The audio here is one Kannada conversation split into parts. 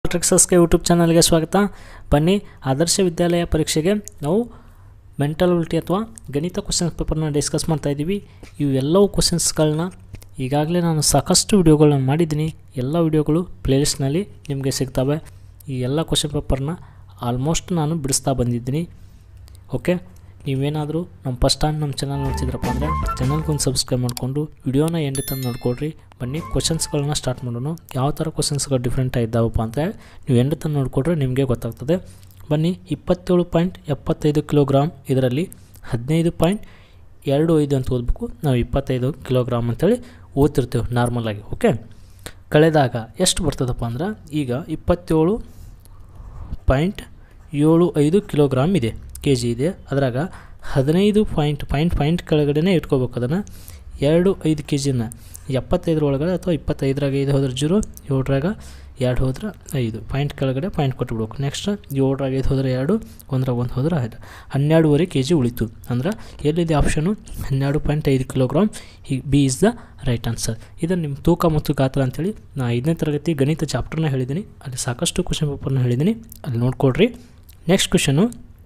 ಟ್ರಿಕ್ಸಸ್ಗೆ ಯೂಟ್ಯೂಬ್ ಚಾನಲ್ಗೆ ಸ್ವಾಗತ ಬನ್ನಿ ಆದರ್ಶ ವಿದ್ಯಾಲಯ ಪರೀಕ್ಷೆಗೆ ನಾವು ಮೆಂಟಲಿಟಿ ಅಥವಾ ಗಣಿತ ಕ್ವಶನ್ಸ್ ಪೇಪರ್ನ ಡಿಸ್ಕಸ್ ಮಾಡ್ತಾ ಇದ್ದೀವಿ ಇವೆಲ್ಲವೂ ಕ್ವಶನ್ಸ್ಗಳನ್ನ ಈಗಾಗಲೇ ನಾನು ಸಾಕಷ್ಟು ವಿಡಿಯೋಗಳನ್ನ ಮಾಡಿದ್ದೀನಿ ಎಲ್ಲ ವಿಡಿಯೋಗಳು ಪ್ಲೇಲಿಸ್ಟ್ನಲ್ಲಿ ನಿಮಗೆ ಸಿಗ್ತವೆ ಈ ಎಲ್ಲ ಕ್ವಶನ್ ಪೇಪರ್ನ ಆಲ್ಮೋಸ್ಟ್ ನಾನು ಬಿಡಿಸ್ತಾ ಬಂದಿದ್ದೀನಿ ಓಕೆ ನೀವೇನಾದರೂ ನಮ್ಮ ಫಸ್ಟ್ ಟೈಮ್ ನಮ್ಮ ಚಾನಲ್ ನೋಡ್ತಿದ್ರಪ್ಪ ಅಂದರೆ ಚಾನಲ್ಗೊಂದು ಸಬ್ಸ್ಕ್ರೈಬ್ ಮಾಡಿಕೊಂಡು ವಿಡಿಯೋನ ಎಂಡ್ ತಂದು ನೋಡ್ಕೊಡ್ರಿ ಬನ್ನಿ ಕ್ವಶನ್ಸ್ಗಳನ್ನ ಸ್ಟಾರ್ಟ್ ಮಾಡೋಣ ಯಾವ ಥರ ಕ್ವಶನ್ಸ್ಗಳು ಡಿಫ್ರೆಂಟ್ ಇದ್ದಾವಪ್ಪ ಅಂತ ನೀವು ಎಂಡ್ ತಂದು ನೋಡಿಕೊಡ್ರೆ ನಿಮಗೆ ಗೊತ್ತಾಗ್ತದೆ ಬನ್ನಿ ಇಪ್ಪತ್ತೇಳು ಪಾಯಿಂಟ್ ಎಪ್ಪತ್ತೈದು ಕಿಲೋಗ್ರಾಮ್ ಇದರಲ್ಲಿ ಹದಿನೈದು ಪಾಯಿಂಟ್ ಎರಡು ಐದು ಅಂತ ಓದಬೇಕು ನಾವು ಇಪ್ಪತ್ತೈದು ಕಿಲೋಗ್ರಾಮ್ ಅಂತೇಳಿ ಓದ್ತಿರ್ತೇವೆ ನಾರ್ಮಲಾಗಿ ಓಕೆ ಕಳೆದಾಗ ಎಷ್ಟು ಬರ್ತದಪ್ಪ ಅಂದ್ರೆ ಈಗ ಇಪ್ಪತ್ತೇಳು ಪಾಯಿಂಟ್ ಏಳು ಐದು ಕಿಲೋಗ್ರಾಮ್ ಇದೆ ಕೆ ಜಿ ಇದೆ ಅದರಾಗ ಹದಿನೈದು ಪಾಯಿಂಟ್ ಪಾಯಿಂಟ್ ಪಾಯಿಂಟ್ ಕೆಳಗಡೆನೇ ಇಟ್ಕೋಬೇಕು ಅದನ್ನು ಎರಡು ಐದು ಕೆ ಜಿನ ಎಪ್ಪತ್ತೈದರ ಒಳಗಡೆ ಅಥವಾ ಇಪ್ಪತ್ತೈದರಾಗ ಐದು ಹೋದ್ರೆ ಜೀರೋ ಏಳರಾಗ ಎರಡು ಹೋದ್ರೆ ಐದು ಪಾಯಿಂಟ್ ಕೆಳಗಡೆ ಪಾಯಿಂಟ್ ಕೊಟ್ಬಿಡ್ಬೇಕು ನೆಕ್ಸ್ಟ್ ಏಳರಾಗ ಐದು ಹೋದ್ರೆ ಎರಡು ಒಂದರಾಗ ಒಂದು ಹೋದ್ರೆ ಐದು ಹನ್ನೆರಡುವರೆ ಕೆ ಜಿ ಉಳಿತು ಅಂದ್ರೆ ಎಲ್ಲಿದೆ ಆಪ್ಷನು ಹನ್ನೆರಡು ಪಾಯಿಂಟ್ ಐದು ಕಿಲೋಗ್ರಾಮ್ ಈ B is the right answer ಇದನ್ನು ನಿಮ್ಮ ತೂಕ ಮತ್ತು ಗಾತ್ರ ಅಂತೇಳಿ ನಾನು ಐದನೇ ತರಗತಿ ಗಣಿತ ಚಾಪ್ಟರ್ನ ಹೇಳಿದ್ದೀನಿ ಅಲ್ಲಿ ಸಾಕಷ್ಟು ಕ್ವಶನ್ ಪೇಪರ್ನ ಹೇಳಿದ್ದೀನಿ ಅಲ್ಲಿ ನೋಡ್ಕೊಡ್ರಿ ನೆಕ್ಸ್ಟ್ ಕ್ವಶನು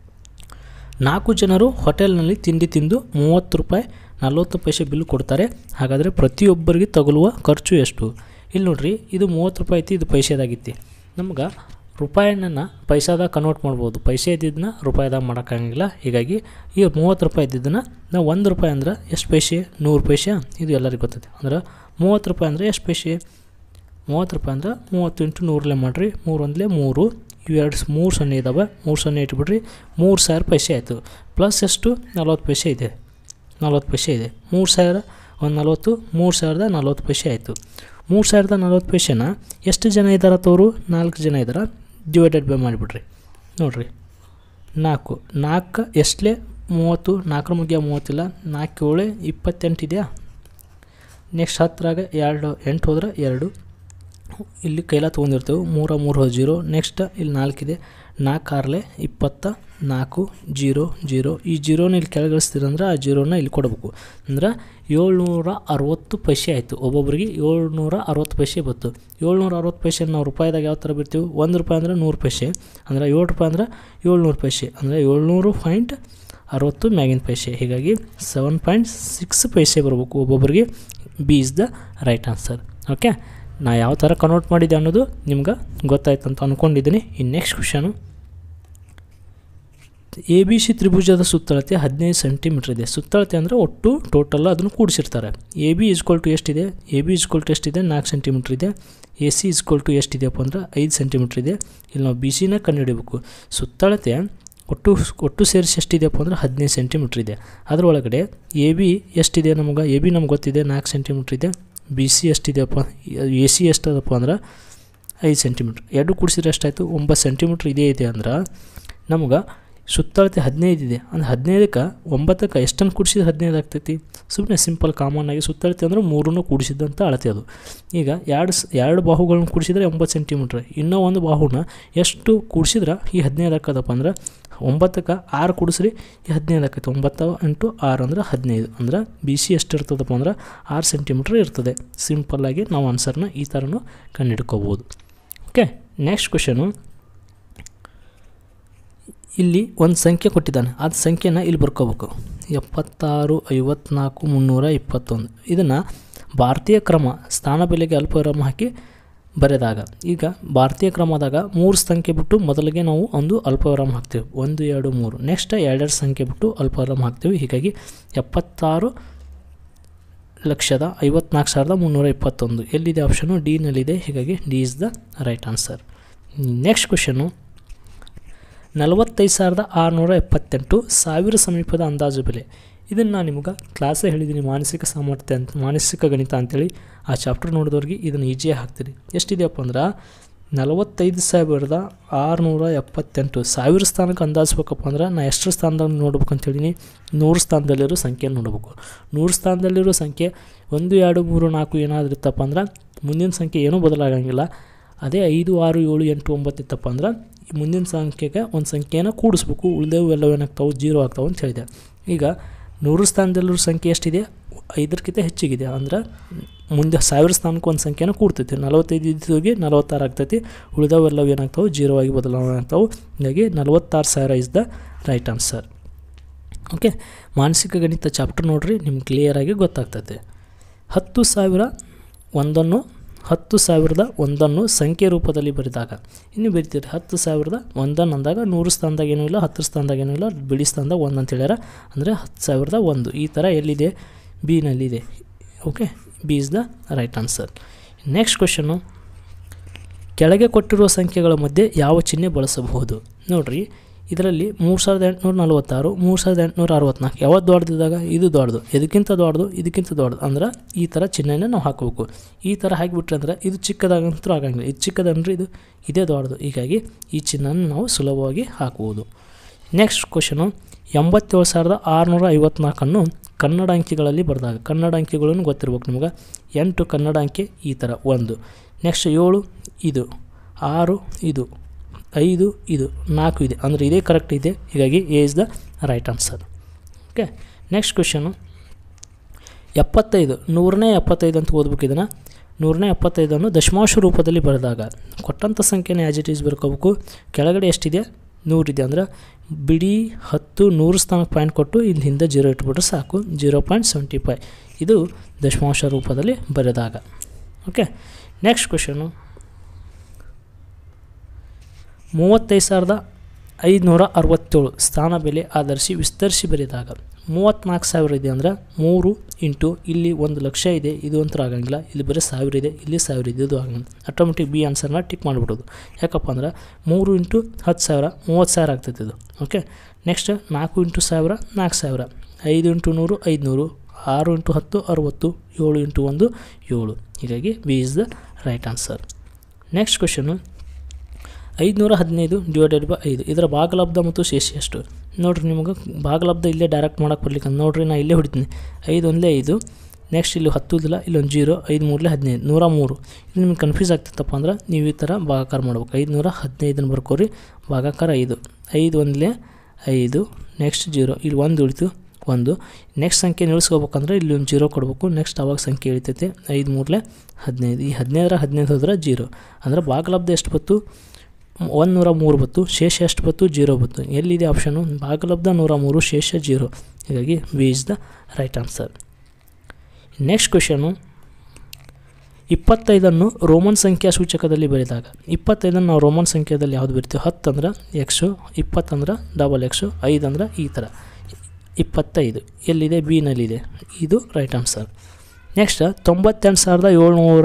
ನಾಲ್ಕು ಜನರು ಹೋಟೆಲ್ನಲ್ಲಿ ತಿಂಡಿ ತಿಂದು ಮೂವತ್ತು ರೂಪಾಯಿ ನಲ್ವತ್ತು ಪೈಸೆ ಬಿಲ್ ಕೊಡ್ತಾರೆ ಹಾಗಾದರೆ ಪ್ರತಿಯೊಬ್ಬರಿಗೆ ತಗುಲುವ ಖರ್ಚು ಎಷ್ಟು ಇಲ್ಲಿ ನೋಡ್ರಿ ಇದು ಮೂವತ್ತು ರೂಪಾಯಿ ಐತಿ ಇದು ಪೈಸೆದಾಗಿತ್ತು ನಮ್ಗೆ ರೂಪಾಯಿನ ಪೈಸಾದಾಗ ಕನ್ವರ್ಟ್ ಮಾಡ್ಬೋದು ಪೈಸೆ ಇದ್ದಿದ್ದನ್ನ ರೂಪಾಯಿದಾಗ ಮಾಡೋಕ್ಕಾಗಂಗಿಲ್ಲ ಹೀಗಾಗಿ ಈಗ ಮೂವತ್ತು ರೂಪಾಯಿ ಇದ್ದಿದ್ದನ್ನು ನಾವು ಒಂದು ರೂಪಾಯಿ ಅಂದ್ರೆ ಎಷ್ಟು ಪೈಸೆ ನೂರು ಪೈಸೆ ಇದು ಎಲ್ಲರಿಗೂ ಗೊತ್ತೈತೆ ಅಂದ್ರೆ ಮೂವತ್ತು ರೂಪಾಯಿ ಅಂದರೆ ಎಷ್ಟು ಪೈಸೆ ಮೂವತ್ತು ರೂಪಾಯಿ ಅಂದ್ರೆ ಮೂವತ್ತು ಇಂಟು ನೂರಲ್ಲೇ ಮಾಡಿರಿ ಮೂರು ಒಂದಲೇ ಮೂರು ಇವು ಎರಡು ಮೂರು ಸೊನ್ನೆ ಇದ್ದಾವೆ ಮೂರು ಸೊನ್ನೆ ಇಟ್ಬಿಡ್ರಿ ಮೂರು ಸಾವಿರ ಪೈಸೆ ಆಯಿತು ಪ್ಲಸ್ ಎಷ್ಟು ನಲ್ವತ್ತು ಪೈಸೆ ಇದೆ ನಲ್ವತ್ತು ಪೈಸೆ ಇದೆ ಮೂರು ಸಾವಿರ ಒಂದು ನಲ್ವತ್ತು ಮೂರು ಸಾವಿರದ ನಲ್ವತ್ತು ಪೈಸೆ ಆಯಿತು ಮೂರು ಸಾವಿರದ ನಲ್ವತ್ತು ಪೈಸೆನ ಎಷ್ಟು ಜನ ಇದ್ದಾರೆ ತವರು ನಾಲ್ಕು ಜನ ಇದ್ದಾರೆ ಡಿವೈಡೆಡ್ ಬೈ ಮಾಡಿಬಿಡ್ರಿ ನೋಡಿರಿ ನಾಲ್ಕು ನಾಲ್ಕು ಎಷ್ಟಲೇ ಮೂವತ್ತು ನಾಲ್ಕರ ಮುಗಿಯ ಮೂವತ್ತಿಲ್ಲ ನಾಲ್ಕು ಏಳು ಇಪ್ಪತ್ತೆಂಟು ಇದೆಯಾ ನೆಕ್ಸ್ಟ್ ಹತ್ತರಾಗ ಎರಡು ಎಂಟು ಹೋದ್ರೆ ಎರಡು ಇಲ್ಲಿ ಕೈಲ ತೊಗೊಂಡಿರ್ತೇವೆ ಮೂರ ಮೂರು ಹೋದ ಜೀರೋ ನೆಕ್ಸ್ಟ್ ಇಲ್ಲಿ ನಾಲ್ಕಿದೆ ನಾಲ್ಕು ಆರಲೆ ಇಪ್ಪತ್ತ ನಾಲ್ಕು ಜೀರೋ ಜೀರೋ ಈ ಜೀರೋನ ಇಲ್ಲಿ ಕೆಳಗಿಳಿಸ್ತೀರಂದ್ರೆ ಆ ಜೀರೋನ ಇಲ್ಲಿ ಕೊಡಬೇಕು ಅಂದ್ರೆ ಏಳ್ನೂರ ಅರವತ್ತು ಪೈಸೆ ಆಯಿತು ಒಬ್ಬೊಬ್ಬರಿಗೆ ಏಳ್ನೂರ ಅರವತ್ತು ಪೈಸೆ ಬಂತು ಏಳ್ನೂರ ಅರವತ್ತು ಪೈಸೆ ನಾವು ರೂಪಾಯಿದಾಗ ಯಾವ ಥರ ಬಿಡ್ತೀವಿ ಒಂದು ರೂಪಾಯಿ ಅಂದರೆ ನೂರು ಪೈಸೆ ಅಂದರೆ ಏಳು ರೂಪಾಯಿ ಅಂದ್ರೆ ಏಳ್ನೂರು ಪೈಸೆ ಅಂದರೆ ಏಳ್ನೂರು ಪಾಯಿಂಟ್ ಅರವತ್ತು ಮ್ಯಾಗಿನ ಪೈಸೆ ಹೀಗಾಗಿ ಸೆವೆನ್ ಪಾಯಿಂಟ್ ಸಿಕ್ಸ್ ಪೈಸೆ ಬರಬೇಕು ಒಬ್ಬೊಬ್ಬರಿಗೆ B is the right answer okay ನಾ ಯಾವ ಥರ ಕನ್ವರ್ಟ್ ಮಾಡಿದ್ದೆ ಅನ್ನೋದು ನಿಮ್ಗೆ ಗೊತ್ತಾಯ್ತು ಅಂತ ಅಂದ್ಕೊಂಡಿದ್ದೀನಿ ಇನ್ನು next question A B C ತ್ರಿಭುಜದ ಸುತ್ತಳತೆ ಹದಿನೈದು ಸೆಂಟಿಮೀಟ್ರ್ ಇದೆ ಸುತ್ತಳತೆ ಅಂದರೆ ಒಟ್ಟು ಟೋಟಲ್ ಅದನ್ನು ಕೂಡಿಸಿರ್ತಾರೆ ಎ ಬಿ ಇಸ್ಕೊಲ್ ಟು ಎಷ್ಟಿದೆ ಎ ಬಿ ಇಸ್ಕೊಲ್ ಟು ಎಷ್ಟಿದೆ ನಾಲ್ಕು ಸೆಂಟಿಮೀಟ್ರ್ ಇದೆ ಎ ಸಿ ಇಸ್ಕೊಲ್ ಟು ಎಷ್ಟಿದೆಯಪ್ಪ ಅಂದ್ರೆ ಐದು ಸೆಂಟಿಮೀಟ್ರ್ ಇದೆ ಇಲ್ಲಿ ನಾವು ಬಿ ಸಿನ ಕಂಡುಹಿಡಬೇಕು ಸುತ್ತಳತೆ ಒಟ್ಟು ಒಟ್ಟು ಸೇರಿಸಿ ಎಷ್ಟಿದೆಯಪ್ಪ ಅಂದ್ರೆ ಹದಿನೈದು ಸೆಂಟಿಮೀಟ್ರ್ ಇದೆ ಅದರೊಳಗಡೆ ಎ ಬಿ ಎಷ್ಟಿದೆ ನಮಗೆ ಎ ಬಿ ನಮ್ಗೆ ಗೊತ್ತಿದೆ ನಾಲ್ಕು ಸೆಂಟಿಮೀಟ್ರ್ ಇದೆ ಬಿ ಸಿ ಎಷ್ಟಿದೆಯಪ್ಪ ಎ ಸಿ ಎಷ್ಟದಪ್ಪ ಅಂದ್ರೆ ಐದು ಸೆಂಟಿಮೀಟ್ರ್ ಎರಡು ಕೂಡಿಸಿದ್ರೆ ಎಷ್ಟಾಯಿತು ಒಂಬತ್ತು ಸೆಂಟಿಮೀಟ್ರ್ ಇದೇ ಇದೆ ಅಂದ್ರೆ ನಮ್ಗೆ ಸುತ್ತಳತೆ ಹದಿನೈದು ಇದೆ ಅಂದ್ರೆ ಹದಿನೈದಕ್ಕೆ ಒಂಬತ್ತಕ್ಕೆ ಎಷ್ಟನ್ನು ಕೂಡಿಸಿದ್ರೆ ಹದಿನೈದು ಆಗ್ತೈತಿ ಸುಮ್ಮನೆ ಸಿಂಪಲ್ ಕಾಮನ್ನಾಗಿ ಸುತ್ತಳತೆ ಅಂದರೆ ಮೂರನ್ನು ಕೂಡಿಸಿದಂಥ ಅಳತೆ ಅದು ಈಗ ಎರಡು ಸ್ ಎರಡು ಬಾಹುಗಳನ್ನ ಕೂಡಿಸಿದ್ರೆ ಒಂಬತ್ತು ಸೆಂಟಿಮೀಟ್ರ್ ಇನ್ನೂ ಒಂದು ಬಾಹುನ ಎಷ್ಟು ಕೂಡಿಸಿದ್ರೆ ಈ ಹದಿನೈದು ಹಾಕದಪ್ಪ ಅಂದ್ರೆ ಒಂಬತ್ತಕ್ಕೆ ಆರು ಕೂಡಿಸ್ರಿ ಈ ಹದಿನೈದು ಆಕೈತೆ ಒಂಬತ್ತು ಇಂಟು ಆರು ಅಂದ್ರೆ ಹದಿನೈದು ಅಂದ್ರೆ ಬಿ ಸಿ ಎಷ್ಟು ಇರ್ತದಪ್ಪ ಅಂದ್ರೆ ಆರು ಸೆಂಟಿಮೀಟ್ರ್ ಇರ್ತದೆ ಸಿಂಪಲ್ಲಾಗಿ ನಾವು ಆನ್ಸರ್ನ ಈ ಥರನೂ ಕಂಡುಹಿಡ್ಕೋಬೋದು ಓಕೆ ನೆಕ್ಸ್ಟ್ ಕ್ವಶನು ಇಲ್ಲಿ ಒಂದು ಸಂಖ್ಯೆ ಕೊಟ್ಟಿದ್ದಾನೆ ಅದು ಸಂಖ್ಯೆನ ಇಲ್ಲಿ ಬರ್ಕೋಬೇಕು ಎಪ್ಪತ್ತಾರು ಐವತ್ನಾಲ್ಕು ಮುನ್ನೂರ ಇಪ್ಪತ್ತೊಂದು ಇದನ್ನು ಭಾರತೀಯ ಕ್ರಮ ಸ್ಥಾನ ಬೆಲೆಗೆ ಅಲ್ಪವಿರಾಮ ಹಾಕಿ ಬರೆದಾಗ ಈಗ ಭಾರತೀಯ ಕ್ರಮದಾಗ ಮೂರು ಸಂಖ್ಯೆ ಬಿಟ್ಟು ಮೊದಲಿಗೆ ನಾವು ಒಂದು ಅಲ್ಪವಿರಾಮ ಹಾಕ್ತೇವೆ ಒಂದು ಎರಡು ಮೂರು ನೆಕ್ಸ್ಟ್ ಎರಡೆರಡು ಸಂಖ್ಯೆ ಬಿಟ್ಟು ಅಲ್ಪವಿರಾಮ ಹಾಕ್ತೇವೆ ಹೀಗಾಗಿ ಎಪ್ಪತ್ತಾರು ಲಕ್ಷದ ಐವತ್ನಾಲ್ಕು ಸಾವಿರದ ಮುನ್ನೂರ ಇಪ್ಪತ್ತೊಂದು ಎಲ್ಲಿದೆ ಆಪ್ಷನು ಡಿನಲ್ಲಿದೆ ಹೀಗಾಗಿ D is the right answer next question ನಲವತ್ತೈದು ಸಾವಿರದ ಆರುನೂರ ಎಪ್ಪತ್ತೆಂಟು ಸಾವಿರ ಸಮೀಪದ ಅಂದಾಜು ಬೆಲೆ ಇದನ್ನು ನಾನು ನಿಮ್ಗೆ ಕ್ಲಾಸೇ ಹೇಳಿದ್ದೀನಿ ಮಾನಸಿಕ ಸಾಮರ್ಥ್ಯ ಅಂತ ಮಾನಸಿಕ ಗಣಿತ ಅಂತೇಳಿ ಆ ಚಾಪ್ಟರ್ ನೋಡಿದವ್ರಿಗೆ ಇದನ್ನು ಈಜಿಯಾಗಿ ಹಾಕ್ತೀರಿ ಎಷ್ಟಿದೆಯಪ್ಪ ಅಂದ್ರೆ ನಲವತ್ತೈದು ಸಾವಿರದ ಆರುನೂರ ಎಪ್ಪತ್ತೆಂಟು ಸಾವಿರ ಸ್ಥಾನಕ್ಕೆ ಅಂದಾಜಿಸ್ಬೇಕಪ್ಪ ಅಂದ್ರೆ ನಾ ಎಷ್ಟು ಸ್ಥಾನದಾಗ ನೋಡ್ಬೇಕು ಅಂತೇಳಿನಿ ನೂರು ಸ್ಥಾನದಲ್ಲಿರೋ ಸಂಖ್ಯೆ ನೋಡಬೇಕು ನೂರು ಸ್ಥಾನದಲ್ಲಿರೋ ಸಂಖ್ಯೆ ಒಂದು ಎರಡು ಮೂರು ನಾಲ್ಕು ಏನಾದರೂ ಇತ್ತಪ್ಪ ಅಂದ್ರೆ ಮುಂದಿನ ಸಂಖ್ಯೆ ಏನೂ ಬದಲಾಗಂಗಿಲ್ಲ ಅದೇ ಐದು ಆರು ಏಳು ಎಂಟು ಒಂಬತ್ತು ಇತ್ತಪ್ಪ ಅಂದ್ರೆ ಮುಂದಿನ ಸಂಖ್ಯೆಗೆ ಒಂದು ಸಂಖ್ಯೆನ ಕೂಡಿಸ್ಬೇಕು ಉಳಿದವು ಎಲ್ಲವೂ ಏನಾಗ್ತಾವೆ ಜೀರೋ ಆಗ್ತಾವೆ ಅಂತ ಹೇಳಿದೆ ಈಗ ನೂರು ಸ್ಥಾನದಲ್ಲಿರೋ ಸಂಖ್ಯೆ ಎಷ್ಟಿದೆ ಐದಕ್ಕಿಂತ ಹೆಚ್ಚಿಗಿದೆ ಅಂದ್ರೆ ಮುಂದೆ ಸಾವಿರ ಸ್ಥಾನಕ್ಕೆ ಒಂದು ಸಂಖ್ಯೆನ ಕೂಡ್ತೈತಿ ನಲವತ್ತೈದು ಇದ್ದೋಗಿ ನಲವತ್ತಾರು ಆಗ್ತೈತಿ ಉಳಿದವೆಲ್ಲವು ಏನಾಗ್ತಾವೆ ಜೀರೋ ಆಗಿ ಬದಲಾವಣೆ ಆಗ್ತಾವೆ ಹೀಗಾಗಿ ನಲವತ್ತಾರು ಸಾವಿರ is the right answer okay ಮಾನಸಿಕ ಗಣಿತ ಚಾಪ್ಟರ್ ನೋಡ್ರಿ ನಿಮ್ಗೆ ಕ್ಲಿಯರಾಗಿ ಗೊತ್ತಾಗ್ತೈತೆ ಹತ್ತು ಸಾವಿರ ಒಂದನ್ನು ಹತ್ತು ಸಾವಿರದ ಒಂದನ್ನು ಸಂಖ್ಯೆ ರೂಪದಲ್ಲಿ ಬರೆದಾಗ ಇನ್ನು ಬರಿತೀರಿ ಹತ್ತು ಸಾವಿರದ ಒಂದನ್ನು ಅಂದಾಗ ನೂರು ಸ್ಥಾನದಾಗ ಏನೂ ಇಲ್ಲ ಹತ್ತು ಸ್ಥಾನದಾಗ ಏನೂ ಇಲ್ಲ ಬಿಡಿ ಸ್ಥಾನದಾಗ ಒಂದು ಅಂತ ಹೇಳ್ಯಾರ ಅಂದರೆ ಹತ್ತು ಸಾವಿರದ ಒಂದು ಈ ಥರ ಎಲ್ಲಿದೆ ಬಿನಲ್ಲಿದೆ okay B is the right answer next question ಕೆಳಗೆ ಕೊಟ್ಟಿರುವ ಸಂಖ್ಯೆಗಳ ಮಧ್ಯೆ ಯಾವ ಚಿಹ್ನೆ ಬಳಸಬಹುದು ನೋಡಿರಿ ಇದರಲ್ಲಿ ಮೂರು ಸಾವಿರದ ಎಂಟುನೂರ ನಲ್ವತ್ತಾರು ಮೂರು ಸಾವಿರದ ಎಂಟುನೂರ ಅರವತ್ನಾಲ್ಕು ಯಾವತ್ತು ದೊಡ್ಡದಿದ್ದಾಗ ಇದು ದೊಡ್ಡದು ಇದಕ್ಕಿಂತ ದೊಡ್ಡದು ಇದಕ್ಕಿಂತ ದೊಡ್ಡದು ಅಂದ್ರೆ ಈ ಥರ ಚಿಹ್ನೆನ ನಾವು ಹಾಕಬೇಕು ಈ ಥರ ಹಾಕಿಬಿಟ್ರೆ ಅಂದ್ರೆ ಇದು ಚಿಕ್ಕದಾಗಂತೂ ಆಗಂಗಿಲ್ಲ ಇದು ಚಿಕ್ಕದಂದ್ರೆ ಇದು ಇದೇ ದೊಡ್ಡದು ಹೀಗಾಗಿ ಈ ಚಿಹ್ನೆನ ನಾವು ಸುಲಭವಾಗಿ ಹಾಕುವುದು ನೆಕ್ಸ್ಟ್ ಕ್ವಶನು ಎಂಬತ್ತೇಳು ಸಾವಿರದ ಆರುನೂರ ಐವತ್ನಾಲ್ಕನ್ನು ಕನ್ನಡ ಅಂಕಿಗಳಲ್ಲಿ ಬರೆದಾಗ ಕನ್ನಡ ಅಂಕಿಗಳನ್ನು ಗೊತ್ತಿರ್ಬೇಕು ನಿಮ್ಗೆ ಎಂಟು ಕನ್ನಡ ಅಂಕೆ ಈ ಥರ ಒಂದು ನೆಕ್ಸ್ಟ್ ಏಳು ಇದು ಆರು ಇದು ಐದು ಇದು ನಾಲ್ಕು ಇದೆ ಅಂದರೆ ಇದೇ ಕರೆಕ್ಟ್ ಇದೆ ಹೀಗಾಗಿ A is the right answer okay next question ಎಪ್ಪತ್ತೈದು ನೂರನೇ ಎಪ್ಪತ್ತೈದು ಅಂತ ಓದ್ಬೇಕು ಇದನ್ನು ನೂರನೇ ಎಪ್ಪತ್ತೈದನ್ನು ದಶಮಾಂಶ ರೂಪದಲ್ಲಿ ಬರೆದಾಗ ಕೊಟ್ಟಂಥ ಸಂಖ್ಯೆನ ಆ್ಯಸ್ ಇಟ್ ಈಸ್ ಬರ್ಕೋಬೇಕು ಕೆಳಗಡೆ ಎಷ್ಟಿದೆ ನೂರಿದೆ ಅಂದ್ರೆ ಬಿಡಿ ಹತ್ತು ನೂರು ಸ್ಥಾನಕ್ಕೆ ಪಾಯಿಂಟ್ ಕೊಟ್ಟು ಇಲ್ಲಿ ಹಿಂದೆ ಜೀರೋ ಇಟ್ಬಿಟ್ರೆ ಸಾಕು ಜೀರೋ ಪಾಯಿಂಟ್ ಸೆವೆಂಟಿ ಫೈ ಇದು ದಶಮಾಂಶ ರೂಪದಲ್ಲಿ ಬರೆದಾಗ ಓಕೆ ನೆಕ್ಸ್ಟ್ ಕ್ವೆಶನು ಮೂವತ್ತೈದು ಸಾವಿರದ ಐದುನೂರ ಅರವತ್ತೇಳು ಸ್ಥಾನ ಬೆಲೆ ಆಧರಿಸಿ ವಿಸ್ತರಿಸಿ ಬರೆದಾಗ ಮೂವತ್ತ್ನಾಲ್ಕು ಸಾವಿರ ಇದೆ ಅಂದ್ರೆ ಮೂರು ಇಂಟು ಇಲ್ಲಿ ಒಂದು ಲಕ್ಷ ಇದೆ ಇದು ಅಂತೂ ಆಗಂಗಿಲ್ಲ ಇಲ್ಲಿ ಬರೀ ಸಾವಿರ ಇದೆ ಇಲ್ಲಿ ಸಾವಿರ ಇದೆ ಇದು ಆಗಂಗಿಲ್ಲ ಆಟೋಮೆಟಿಕ್ ಬಿ ಆನ್ಸರ್ನ ಟಿಕ್ ಮಾಡಿಬಿಡೋದು ಯಾಕಪ್ಪ ಅಂದ್ರೆ ಮೂರು ಇಂಟು ಹತ್ತು ಸಾವಿರ ಮೂವತ್ತು ಸಾವಿರ ಆಗ್ತೈತೆ ಇದು ಓಕೆ ನೆಕ್ಸ್ಟ್ ನಾಲ್ಕು ಇಂಟು ಸಾವಿರ ನಾಲ್ಕು ಸಾವಿರ ಐದು ಇಂಟು ನೂರು ಐದುನೂರು ಆರು ಇಂಟು ಹತ್ತು ಅರುವತ್ತು ಏಳು ಇಂಟು ಒಂದು ಏಳು ಹೀಗಾಗಿ B is the right answer next question ಐದುನೂರ ಹದಿನೈದು ಡಿವೈಡೆಡ್ ಬೈ ಐದು ಇದರ ಭಾಗಲಬ್ಧ ಮತ್ತು ಶೇಷ ಎಷ್ಟು ನೋಡಿರಿ ನಿಮಗೆ ಭಾಗಲಬ್ಧ ಇಲ್ಲೇ ಡೈರೆಕ್ಟ್ ಮಾಡೋಕೆ ಬರ್ಲಿಕ್ಕೆ ನೋಡಿರಿ ನಾನು ಇಲ್ಲೇ ಹೊಡಿತೀನಿ ಐದು ಒಂದಲೇ ಐದು ನೆಕ್ಸ್ಟ್ ಇಲ್ಲಿ ಹತ್ತು ಇಲ್ಲ ಇಲ್ಲೊಂದು ಜೀರೋ ಐದು ಮೂರಲೇ ಹದಿನೈದು ನೂರ ಮೂರು ಇದು ನಿಮ್ಗೆ ಕನ್ಫ್ಯೂಸ್ ಆಗ್ತಿತ್ತಪ್ಪ ಅಂದ್ರೆ ನೀವು ಈ ಥರ ಭಾಗಾಕಾರ ಮಾಡ್ಬೇಕು ಐದುನೂರ ಹದಿನೈದನ್ನು ಬರ್ಕೋರಿ ಭಾಗಾಕಾರ ಐದು ಐದು ಒಂದಲೇ ಐದು ನೆಕ್ಸ್ಟ್ ಜೀರೋ ಇಲ್ಲಿ ಒಂದು ಉಳಿತು ಒಂದು ನೆಕ್ಸ್ಟ್ ಸಂಖ್ಯೆ ಇಳಿಸ್ಕೋಬೇಕಂದ್ರೆ ಇಲ್ಲಿ ಒಂದು ಜೀರೋ ಕೊಡಬೇಕು ನೆಕ್ಸ್ಟ್ ಅವಾಗ ಸಂಖ್ಯೆ ಇಳಿತೈತೆ ಐದು ಮೂರಲೇ ಹದಿನೈದು ಈ ಹದಿನೈದರ ಹದಿನೈದು ಹೋದ್ರೆ ಜೀರೋ ಅಂದ್ರೆ ಭಾಗಲಬ್ಧ ಎಷ್ಟು ಬತ್ತು ಒಂದು ನೂರ ಮೂರು ಬತ್ತು ಶೇಷ ಎಷ್ಟು ಬತ್ತು ಜೀರೋ ಬತ್ತು ಎಲ್ಲಿದೆ ಆಪ್ಷನು ಭಾಗಲಬ್ಧ ನೂರ ಮೂರು ಶೇಷ ಜೀರೋ ಹೀಗಾಗಿ B is the right answer next question ಇಪ್ಪತ್ತೈದನ್ನು ರೋಮನ್ ಸಂಖ್ಯಾ ಸೂಚಕದಲ್ಲಿ ಬರೆದಾಗ ಇಪ್ಪತ್ತೈದನ್ನು ನಾವು ರೋಮನ್ ಸಂಖ್ಯಾದಲ್ಲಿ ಯಾವುದು ಬರಿತೀವಿ ಹತ್ತು ಅಂದ್ರೆ ಎಕ್ಸು ಇಪ್ಪತ್ತಂದ್ರೆ ಡಬಲ್ ಎಕ್ಸು ಐದು ಅಂದ್ರೆ ಈ ಥರ ಇಪ್ಪತ್ತೈದು ಎಲ್ಲಿದೆ ಬಿನಲ್ಲಿದೆ ಇದು ರೈಟ್ ಆನ್ಸರ್ ನೆಕ್ಸ್ಟ್ ತೊಂಬತ್ತೆಂಟು ಸಾವಿರದ ಏಳ್ನೂರ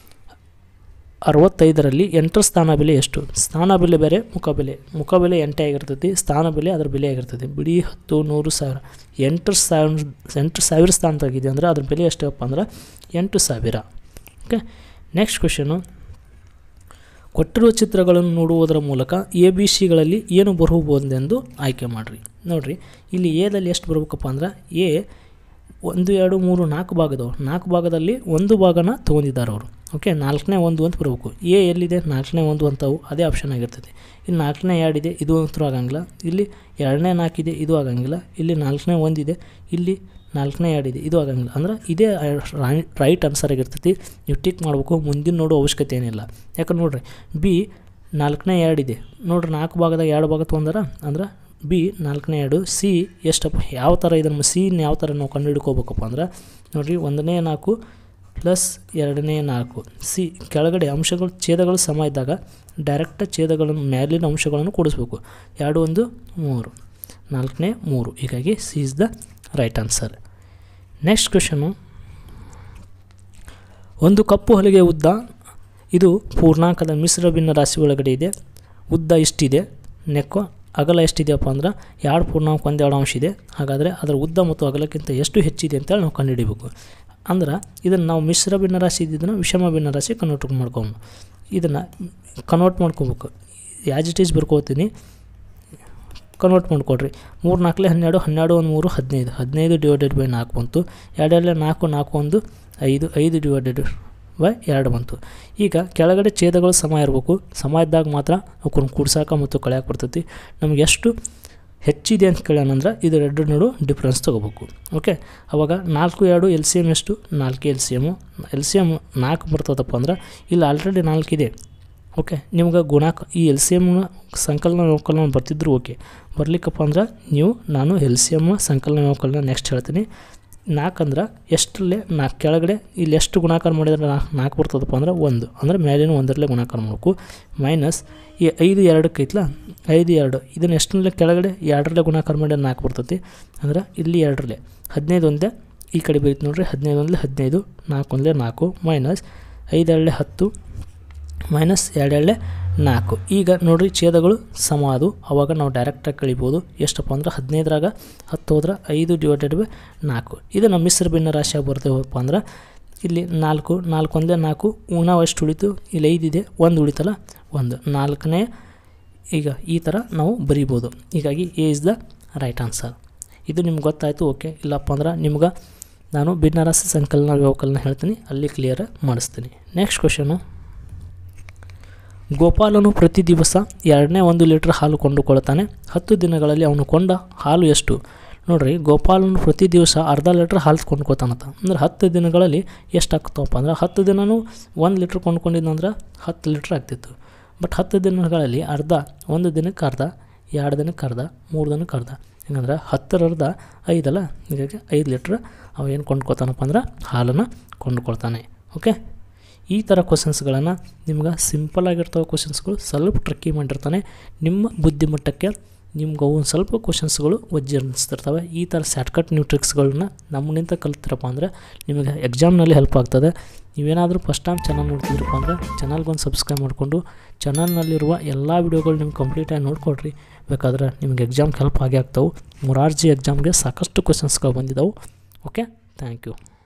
ಅರವತ್ತೈದರಲ್ಲಿ ಎಂಟರ ಸ್ಥಾನ ಬೆಲೆ ಎಷ್ಟು ಸ್ಥಾನ ಬೆಲೆ ಬೇರೆ ಮುಖ ಬೆಲೆ ಮುಖ ಬೆಲೆ ಎಂಟೇ ಆಗಿರ್ತೈತಿ ಸ್ಥಾನ ಬೆಲೆ ಅದರ ಬೆಲೆ ಆಗಿರ್ತೈತಿ ಬಿಡಿ ಹತ್ತು ನೂರು ಸಾವಿರ ಎಂಟು ಸಾವಿರ ಎಂಟು ಸಾವಿರ ಸ್ಥಾನದಾಗಿದೆ ಅಂದರೆ ಅದ್ರ ಬೆಲೆ ಎಷ್ಟಪ್ಪ ಅಂದ್ರೆ ಎಂಟು ಸಾವಿರ ಓಕೆ ನೆಕ್ಸ್ಟ್ ಕ್ವೆಶನು ಕೊಟ್ಟಿರುವ ಚಿತ್ರಗಳನ್ನು ನೋಡುವುದರ ಮೂಲಕ ಎ ಬಿ ಸಿಗಳಲ್ಲಿ ಏನು ಬರಬಹುದೆಂದು ಆಯ್ಕೆ ಮಾಡಿರಿ ನೋಡಿರಿ ಇಲ್ಲಿ ಎದಲ್ಲಿ ಎಷ್ಟು ಬರ್ಬೇಕಪ್ಪ ಅಂದ್ರೆ ಎ ಒಂದು ಎರಡು ಮೂರು ನಾಲ್ಕು ಭಾಗದವು ನಾಲ್ಕು ಭಾಗದಲ್ಲಿ ಒಂದು ಭಾಗನ ತೊಗೊಂಡಿದ್ದಾರೆ ಅವರು ಓಕೆ ನಾಲ್ಕನೇ ಒಂದು ಅಂತ ಬರಬೇಕು ಎ ಎಲ್ಲಿದೆ ನಾಲ್ಕನೇ ಒಂದು ಅಂತವು ಅದೇ ಆಪ್ಷನ್ ಆಗಿರ್ತೈತೆ ಇಲ್ಲಿ ನಾಲ್ಕನೇ ಎರಡು ಇದೆ ಇದು ಅಂತೂ ಆಗಂಗಿಲ್ಲ ಇಲ್ಲಿ ಎರಡನೇ ನಾಲ್ಕಿದೆ ಇದು ಆಗಂಗಿಲ್ಲ ಇಲ್ಲಿ ನಾಲ್ಕನೇ ಒಂದಿದೆ ಇಲ್ಲಿ ನಾಲ್ಕನೇ ಎರಡು ಇದೆ ಇದು ಆಗಂಗಿಲ್ಲ ಅಂದ್ರೆ ಇದೇ ರೈಟ್ ಆನ್ಸರ್ ಆಗಿರ್ತೈತಿ ನೀವು ಟಿಕ್ ಮಾಡಬೇಕು ಮುಂದಿನ ನೋಡೋ ಅವಶ್ಯಕತೆ ಏನಿಲ್ಲ ಯಾಕಂದ್ರೆ ನೋಡಿರಿ ಬಿ ನಾಲ್ಕನೇ ಎರಡು ಇದೆ ನೋಡ್ರಿ ನಾಲ್ಕು ಭಾಗದಾಗ ಎರಡು ಭಾಗ ತೊಗೊಂಡಾರ ಅಂದ್ರೆ ಬಿ ನಾಲ್ಕನೇ ಎರಡು ಸಿ ಎಷ್ಟಪ್ಪ ಯಾವ ಥರ ಇದನ್ನು ಸಿನ ಯಾವ ಥರ ನಾವು ಕಂಡು ಹಿಡ್ಕೋಬೇಕಪ್ಪ ಅಂದ್ರೆ ನೋಡಿರಿ ಒಂದನೇ ನಾಲ್ಕು ಪ್ಲಸ್ ಎರಡನೇ ನಾಲ್ಕು ಸಿ ಕೆಳಗಡೆ ಅಂಶಗಳು ಛೇದಗಳು ಸಮ ಇದ್ದಾಗ ಡೈರೆಕ್ಟ್ ಛೇದಗಳನ್ನು ಮೇಲಿನ ಅಂಶಗಳನ್ನು ಕೂಡಿಸ್ಬೇಕು ಎರಡು ಒಂದು ಮೂರು ನಾಲ್ಕನೇ ಮೂರು ಹೀಗಾಗಿ C is the right answer next question ಒಂದು ಕಪ್ಪು ಹೊಲಿಗೆ ಉದ್ದ ಇದು ಪೂರ್ಣಾಂಕದ ಮಿಶ್ರ ಭಿನ್ನ ರಾಶಿ ಒಳಗಡೆ ಇದೆ ಉದ್ದ ಇಷ್ಟಿದೆ ನೆಕ್ಕು ಅಗಲ ಎಷ್ಟಿದೆಯಪ್ಪ ಅಂದ್ರೆ ಎರಡು ಪೂರ್ಣಾಂಕ ಒಂದು ಎರಡು ಅಂಶ ಇದೆ ಹಾಗಾದರೆ ಅದರ ಉದ್ದ ಮತ್ತು ಅಗಲಕ್ಕಿಂತ ಎಷ್ಟು ಹೆಚ್ಚಿದೆ ಅಂತೇಳಿ ನಾವು ಕಂಡುಹಿಡಿಬೇಕು ಅಂದ್ರೆ ಇದನ್ನು ನಾವು ಮಿಶ್ರ ಭಿನ್ನ ರಾಶಿ ಇದ್ದಿದ್ದನ್ನು ವಿಷಮ ಭಿನ್ನ ರಾಶಿ ಕನ್ವರ್ಟ್ ಮಾಡ್ಕೊಂಡು ಇದನ್ನು ಕನ್ವರ್ಟ್ ಮಾಡ್ಕೊಬೇಕು ಯಾಸ್ ಇಟ್ ಈಸ್ ಬರ್ಕೋತೀನಿ ಕನ್ವರ್ಟ್ ಮಾಡಿಕೊಡ್ರಿ ಮೂರು ನಾಲ್ಕಲೇ ಹನ್ನೆರಡು ಹನ್ನೆರಡು ಒಂದು ಮೂರು ಹದಿನೈದು ಹದಿನೈದು ಡಿವೈಡೆಡ್ ಬೈ ನಾಲ್ಕು ಬಂತು ಎರಡೆರಡಲೆ ನಾಲ್ಕು ನಾಲ್ಕು ಒಂದು ಐದು ಐದು ಡಿವೈಡೆಡ್ ಬೈ ಎರಡು ಬಂತು ಈಗ ಕೆಳಗಡೆ ಛೇದಗಳು ಸಮ ಇರಬೇಕು ಸಮ ಇದ್ದಾಗ ಮಾತ್ರ ಅವಕ್ಕನ್ನು ಕೂಡ್ಸಾಕ ಮತ್ತು ಕಳೆಯಕ್ಕೆ ಬರ್ತೈತಿ ನಮ್ಗೆ ಎಷ್ಟು ಹೆಚ್ಚಿದೆ ಅಂತ ಕೇಳ್ಯಾನಂದ್ರೆ ಇದು ಎರಡು ನಡು ಡಿಫ್ರೆನ್ಸ್ ತೊಗೋಬೇಕು ಓಕೆ ಅವಾಗ ನಾಲ್ಕು ಎರಡು ಎಲ್ ಸಿ ಎಮ್ ಎಷ್ಟು ನಾಲ್ಕು L C M L C M ನಾಲ್ಕು ಬರ್ತದಪ್ಪ ಅಂದ್ರೆ ಇಲ್ಲಿ ಆಲ್ರೆಡಿ ನಾಲ್ಕಿದೆ ಓಕೆ ನಿಮ್ಗೆ ಗುಣಾಕ ಈ ಎಲ್ ಸಿ ಎಮ್ನ ಸಂಕಲನ ವ್ಯವಕಲನ ಬರ್ತಿದ್ರು ಓಕೆ ಬರ್ಲಿಕ್ಕಪ್ಪ ಅಂದ್ರೆ ನೀವು ನಾನು ಎಲ್ ಸಿ ಎಮ್ ಸಂಕಲನ ವ್ಯವಕಲನ ನೆಕ್ಸ್ಟ್ ಹೇಳ್ತೀನಿ ನಾಲ್ಕು ಅಂದ್ರೆ ಎಷ್ಟರಲ್ಲೇ ನಾಲ್ಕು ಕೆಳಗಡೆ ಇಲ್ಲಿ ಎಷ್ಟು ಗುಣಾಕಾರ ಮಾಡಿದ್ರೆ ನಾಲ್ಕು ನಾಲ್ಕು ಬರ್ತದಪ್ಪ ಅಂದ್ರೆ ಒಂದು ಅಂದ್ರೆ ಮೇಲಿನ ಒಂದರಲ್ಲೇ ಗುಣಾಕಾರ ಮಾಡಬೇಕು ಮೈನಸ್ ಈ ಐದು ಎರಡಕ್ಕೆ ಐತ್ಲ ಐದು ಎರಡು ಇದನ್ನು ಎಷ್ಟರಲ್ಲೇ ಕೆಳಗಡೆ ಎರಡರಲ್ಲೇ ಗುಣಾಕಾರ ಮಾಡಿದ್ರೆ ನಾಲ್ಕು ಬರ್ತೈತಿ ಅಂದ್ರೆ ಇಲ್ಲಿ ಎರಡರಲ್ಲೇ ಹದಿನೈದು ಒಂದೇ ಈ ಕಡೆ ಬೈತು ನೋಡ್ರಿ ಹದಿನೈದು ಒಂದಲೇ ಹದಿನೈದು ನಾಲ್ಕು ಒಂದಲೇ ನಾಲ್ಕು ಮೈನಸ್ ಐದು ಎರಡಲೇ ಹತ್ತು ಮೈನಸ್ ಎರಡು ಎರಡಲೇ ನಾಲ್ಕು ಈಗ ನೋಡಿರಿ ಛೇದಗಳು ಸಮ ಅದು ಅವಾಗ ನಾವು ಡೈರೆಕ್ಟಾಗಿ ಕಳಿಬೋದು ಎಷ್ಟಪ್ಪ ಅಂದ್ರೆ ಹದಿನೈದರಾಗ ಹತ್ತು ಹೋದ್ರೆ ಐದು ಡಿವೈಡೆಡ್ ಬೈ ನಾಲ್ಕು ಇದು ನಮ್ಮ ಮಿಶ್ರ ಭಿನ್ನ ರಾಶಿಯಾಗಿ ಬರ್ತೇವಪ್ಪ ಅಂದ್ರೆ ಇಲ್ಲಿ ನಾಲ್ಕು ನಾಲ್ಕು ಒಂದೇ ನಾಲ್ಕು ನಾವು ಎಷ್ಟು ಉಳಿತು ಇಲ್ಲಿ ಐದಿದೆ ಒಂದು ಉಳಿತಲ್ಲ ಒಂದು ನಾಲ್ಕನೇ ಈಗ ಈ ಥರ ನಾವು ಬರಿಬೋದು ಹೀಗಾಗಿ A is the right answer ಇದು ನಿಮ್ಗೆ ಗೊತ್ತಾಯಿತು ಓಕೆ ಇಲ್ಲಪ್ಪ ಅಂದ್ರೆ ನಿಮ್ಗೆ ನಾನು ಭಿನ್ನರಾಶಿ ಸಂಕಲನ ವ್ಯವಕಲನ ಹೇಳ್ತೀನಿ ಅಲ್ಲಿ ಕ್ಲಿಯರ್ ಮಾಡಿಸ್ತೀನಿ ನೆಕ್ಸ್ಟ್ ಕ್ವಶನು ಗೋಪಾಲನು ಪ್ರತಿ ದಿವಸ ಎರಡನೇ ಒಂದು ಲೀಟ್ರ್ ಹಾಲು ಕೊಂಡುಕೊಳ್ತಾನೆ ಹತ್ತು ದಿನಗಳಲ್ಲಿ ಅವನು ಕೊಂಡ ಹಾಲು ಎಷ್ಟು ನೋಡ್ರಿ ಗೋಪಾಲನು ಪ್ರತಿ ದಿವಸ ಅರ್ಧ ಲೀಟ್ರ್ ಹಾಲು ಕೊಂಡ್ಕೊತಾನಂತ ಅಂದ್ರೆ ಹತ್ತು ದಿನಗಳಲ್ಲಿ ಎಷ್ಟು ಆಗ್ತಾವಪ್ಪ ಅಂದ್ರೆ ಹತ್ತು ದಿನವೂ ಒಂದು ಲೀಟ್ರ್ ಕೊಂಡ್ಕೊಂಡಿದ್ದಂದ್ರೆ ಹತ್ತು ಲೀಟ್ರ್ ಆಗ್ತಿತ್ತು ಬಟ್ ಹತ್ತು ದಿನಗಳಲ್ಲಿ ಅರ್ಧ ಒಂದು ದಿನಕ್ಕೆ ಅರ್ಧ ಎರಡು ದಿನಕ್ಕೆ ಅರ್ಧ ಮೂರು ದಿನಕ್ಕೆ ಅರ್ಧ ಹೆಂಗಂದ್ರೆ ಹತ್ತರರ್ಧ ಐದಲ್ಲ ಹೀಗಾಗಿ ಐದು ಲೀಟ್ರ್ ಅವ ಏನು ಕೊಂಡ್ಕೊತಾನಪ್ಪ ಅಂದ್ರೆ ಹಾಲನ್ನು ಕೊಂಡುಕೊಳ್ತಾನೆ ಓಕೆ ಈ ಥರ ಕ್ವಶನ್ಸ್ಗಳನ್ನು ನಿಮ್ಗೆ ಸಿಂಪಲ್ ಆಗಿರ್ತವೆ ಕ್ವಶನ್ಸ್ಗಳು ಸ್ವಲ್ಪ ಟ್ರಕ್ಕಿ ಮಾಡಿರ್ತಾನೆ ನಿಮ್ಮ ಬುದ್ಧಿಮಟ್ಟಕ್ಕೆ ನಿಮ್ಗೆ ಅವು ಒಂದು ಸ್ವಲ್ಪ ಕ್ವಶನ್ಸ್ಗಳು ವಜ್ಜಿ ಅನ್ನಿಸ್ತಿರ್ತವೆ ಈ ಥರ ಶಾರ್ಟ್ಕಟ್ ನೀವು ಟ್ರಿಕ್ಸ್ಗಳನ್ನ ನಮ್ಮನಿಂದ ಕಲ್ತಿರಪ್ಪ ಅಂದರೆ ನಿಮಗೆ ಎಕ್ಸಾಮ್ನಲ್ಲಿ ಹೆಲ್ಪ್ ಆಗ್ತದೆ ನೀವೇನಾದರೂ ಫಸ್ಟ್ ಟೈಮ್ ಚಾನಲ್ ನೋಡ್ತಿದ್ರಪ್ಪ ಅಂದರೆ ಚಾನಲ್ಗೊಂದು ಸಬ್ಸ್ಕ್ರೈಬ್ ಮಾಡಿಕೊಂಡು ಚಾನಲ್ನಲ್ಲಿರುವ ಎಲ್ಲ ವೀಡಿಯೋಗಳು ನಿಮ್ಗೆ ಕಂಪ್ಲೀಟಾಗಿ ನೋಡ್ಕೊಡ್ರಿ ಬೇಕಾದ್ರೆ ನಿಮ್ಗೆ ಎಕ್ಸಾಮ್ಗೆ ಹೆಲ್ಪ್ ಆಗೇ ಆಗ್ತಾವೆ ಮೊರಾರ್ಜಿ ಎಕ್ಸಾಮ್ಗೆ ಸಾಕಷ್ಟು ಕ್ವಶನ್ಸ್ಗಳು ಬಂದಿದ್ದಾವೆ ಓಕೆ ಥ್ಯಾಂಕ್ ಯು